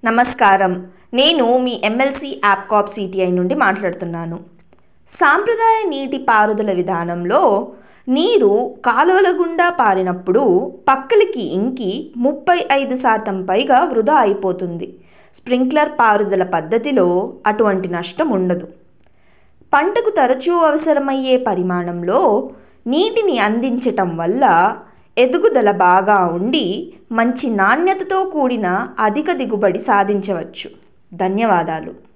నమస్కారం నేను మీ MLC యాప్కాప్ CTI నుండి మాట్లాడుతున్నాను సాంప్రదాయ నీటి పారుదల విధానంలో నీరు కాలువల గుండా పారినప్పుడు పక్కలకి ఇంకి ముప్పై ఐదు శాతం పైగా వృధా అయిపోతుంది స్ప్రింక్లర్ పారుదల పద్ధతిలో అటువంటి నష్టం ఉండదు పంటకు తరచూ అవసరమయ్యే పరిమాణంలో నీటిని అందించటం వల్ల ఎదుగుదల బాగా ఉండి మంచి నాణ్యతతో కూడిన అధిక దిగుబడి సాధించవచ్చు ధన్యవాదాలు